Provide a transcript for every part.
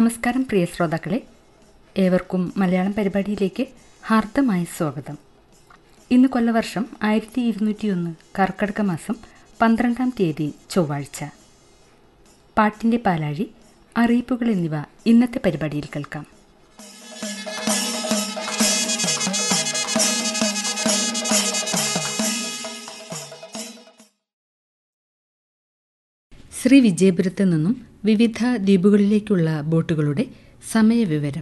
നമസ്കാരം പ്രിയ ശ്രോതാക്കളെ ഏവർക്കും മലയാളം പരിപാടിയിലേക്ക് ഹാർദമായ സ്വാഗതം ഇന്ന് കൊല്ലവർഷം ആയിരത്തി ഇരുന്നൂറ്റിയൊന്ന് കർക്കടക മാസം പന്ത്രണ്ടാം തീയതി ചൊവ്വാഴ്ച പാട്ടിൻ്റെ പാലാഴി അറിയിപ്പുകൾ എന്നിവ ഇന്നത്തെ പരിപാടിയിൽ കേൾക്കാം ശ്രീ വിജയപുരത്ത് നിന്നും വിവിധ ദ്വീപുകളിലേക്കുള്ള ബോട്ടുകളുടെ സമയവിവരം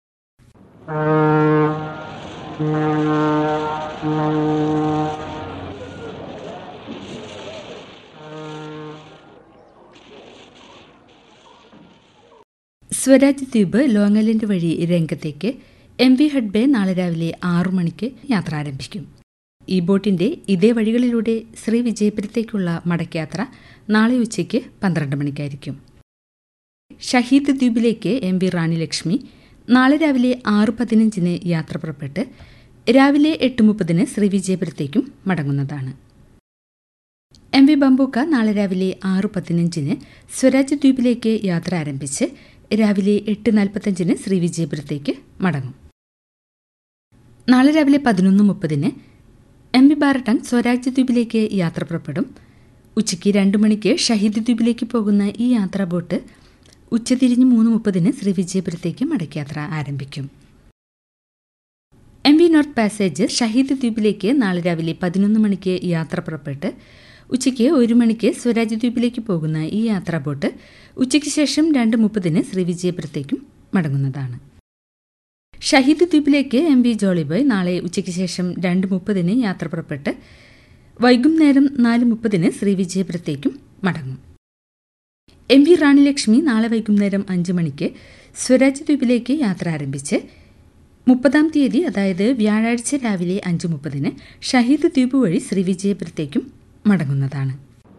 സ്വരാജ് ദ്വീപ് ലോങ്ങലൻഡ് വഴി രംഗത്തേക്ക് എം വി ഹഡ്ബെ നാളെ രാവിലെ ആറു മണിക്ക് യാത്ര ആരംഭിക്കും ഈ ബോട്ടിന്റെ ഇതേ വഴികളിലൂടെ ശ്രീ വിജയപുരത്തേക്കുള്ള മടക്കയാത്ര നാളെ ഉച്ചയ്ക്ക് പന്ത്രണ്ട് മണിക്കായിരിക്കും ഷഹീദ് ദ്വീപിലേക്ക് എം വി റാണി ലക്ഷ്മി നാളെ രാവിലെ ആറ് പതിനഞ്ചിന് യാത്ര പുറപ്പെട്ട് രാവിലെ എട്ട് മുപ്പതിന് ശ്രീ വിജയപുരത്തേക്കും മടങ്ങുന്നതാണ് എം വി ബംബൂക്ക നാളെ രാവിലെ ആറ് പതിനഞ്ചിന് സ്വരാജ് ദ്വീപിലേക്ക് യാത്ര ആരംഭിച്ച് രാവിലെ എട്ട് നാൽപ്പത്തഞ്ചിന് ശ്രീ വിജയപുരത്തേക്ക് മടങ്ങും നാളെ രാവിലെ പതിനൊന്ന് മുപ്പതിന് എം വി ബാരട്ടങ് സ്വരാജ്യ ദ്വീപിലേക്ക് യാത്ര പുറപ്പെടും ഉച്ചയ്ക്ക് രണ്ട് മണിക്ക് ഷഹീദ് ദ്വീപിലേക്ക് പോകുന്ന ഈ യാത്രാ ബോട്ട് ഉച്ചതിരിഞ്ഞ് മൂന്ന് മുപ്പതിന് ശ്രീ വിജയപുരത്തേക്ക് മടക്കയാത്ര ആരംഭിക്കും M V north passage Shaheed ദ്വീപിലേക്ക് നാളെ രാവിലെ പതിനൊന്ന് മണിക്ക് യാത്ര പുറപ്പെട്ട് ഉച്ചയ്ക്ക് ഒരു മണിക്ക് സ്വരാജ് ദ്വീപിലേക്ക് പോകുന്ന ഈ യാത്രാ ബോട്ട് ഉച്ചയ്ക്ക് ശേഷം രണ്ട് മുപ്പതിന് ശ്രീ വിജയപുരത്തേക്കും മടങ്ങുന്നതാണ് ഷഹീദ് ദ്വീപിലേക്ക് എം വി ജോളിബോയ് നാളെ ഉച്ചയ്ക്ക് ശേഷം രണ്ട് മുപ്പതിന് യാത്ര പുറപ്പെട്ട് വൈകുന്നേരം നാല് മുപ്പതിന് ശ്രീ വിജയപുരത്തേക്കും മടങ്ങും എം വി റാണി ലക്ഷ്മി നാളെ വൈകുന്നേരം അഞ്ച് മണിക്ക് സ്വരാജ് ദ്വീപിലേക്ക് യാത്ര ആരംഭിച്ച് മുപ്പതാം തീയതി അതായത് വ്യാഴാഴ്ച രാവിലെ അഞ്ച് മുപ്പതിന് ഷഹീദ് ദ്വീപ് വഴി ശ്രീ വിജയപുരത്തേക്കും മടങ്ങുന്നതാണ്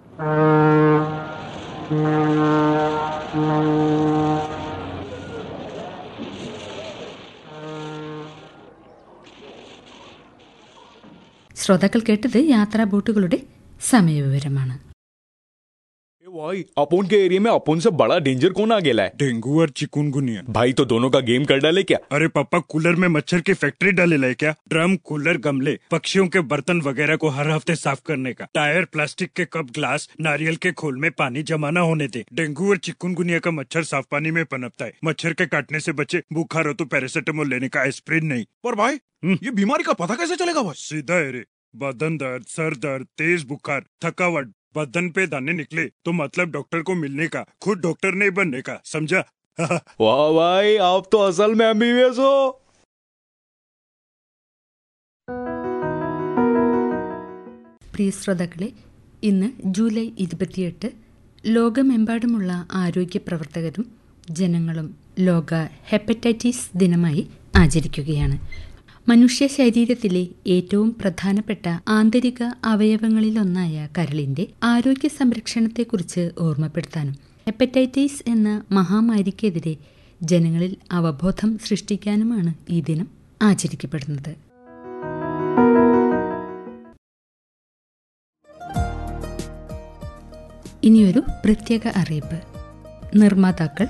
ശ്രോതാക്കൾ കേട്ടത് യാത്രാ ബോട്ടുകളുടെ സമയവിവരമാണ് ए भाई अपोन के एरिया में अपोन से बड़ा डेंजर कौन आ गया है डेंगू और चिकुनगुनिया भाई तो दोनों का गेम कर डाले क्या अरे पापा कूलर में मच्छर की फैक्ट्री डाले लाए क्या ड्रम कूलर गमले पक्षियों के बर्तन वगैरह को हर हफ्ते साफ करने का टायर प्लास्टिक के कप ग्लास नारियल के खोल में पानी जमा न होने दे डेंगू और चिकुनगुनिया का मच्छर साफ पानी में पनपता है मच्छर के काटने से बचे बुखार हो तो पैरासीटामोल लेने का एस्प्रिन नहीं पर भाई हम्म। ये बीमारी का पता कैसे चलेगा भाई सीधा है रे बदन दर्द सर दर्द तेज बुखार थकावट बदन पे दाने निकले तो मतलब डॉक्टर को मिलने का खुद डॉक्टर नहीं बनने का समझा वाह भाई आप तो असल में एमबीबीएस हो പ്രിയ ശ്രോതാക്കളെ ഇന്ന് ജൂലൈ ഇരുപത്തിയെട്ട് ലോകമെമ്പാടുമുള്ള ആരോഗ്യ പ്രവർത്തകരും ജനങ്ങളും ലോക ഹെപ്പറ്റൈറ്റിസ് ദിനമായി ആചരിക്കുകയാണ് മനുഷ്യ ശരീരത്തിലെ ഏറ്റവും പ്രധാനപ്പെട്ട ആന്തരിക അവയവങ്ങളിലൊന്നായ കരളിന്റെ ആരോഗ്യ സംരക്ഷണത്തെക്കുറിച്ച് ഓർമ്മപ്പെടുത്താനും ഹെപ്പറ്റൈറ്റിസ് എന്ന മഹാമാരിക്കെതിരെ ജനങ്ങളിൽ അവബോധം സൃഷ്ടിക്കാനുമാണ് ഈ ദിനം ആചരിക്കപ്പെടുന്നത് ഇനിയൊരു പ്രത്യേക അറിയിപ്പ് നിർമ്മാതാക്കൾ